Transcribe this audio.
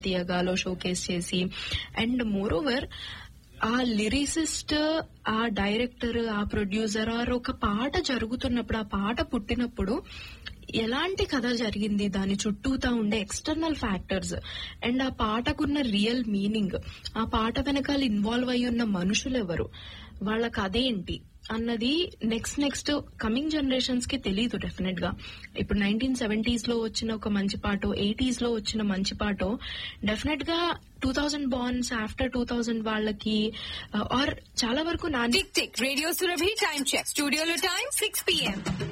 తీయగాలో showcase చేసి and moreover ఆ lyricist ఆ డైరెక్టర్ ఆ ప్రొడ్యూసర్ ఆర్ ఒక పాట జరుగుతున్నప్పుడు ఆ పాట పుట్టినప్పుడు ఎలాంటి కథ జరిగింది దాని చుట్టూతా ఉండే ఎక్స్టర్నల్ ఫ్యాక్టర్స్ అండ్ ఆ పాటకున్న రియల్ మీనింగ్ ఆ పాట వెనకాల ఇన్వాల్వ్ అయి ఉన్న మనుషులు ఎవరు వాళ్ళ కథ ఏంటి అన్నది నెక్స్ట్ నెక్స్ట్ కమింగ్ జనరేషన్స్ కి తెలియదు డెఫినెట్ గా ఇప్పుడు నైన్టీన్ సెవెంటీస్ లో వచ్చిన ఒక మంచి పాటో ఎయిటీస్ లో వచ్చిన మంచి పాటో డెఫినెట్ గా టూ థౌజండ్ బాన్స్ ఆఫ్టర్ టూ థౌజండ్ వాళ్ళకి ఆర్ చాలా వరకు Nani tick tick radio Surabhi time check స్టూడియోలో టైం సిక్స్ పిఎం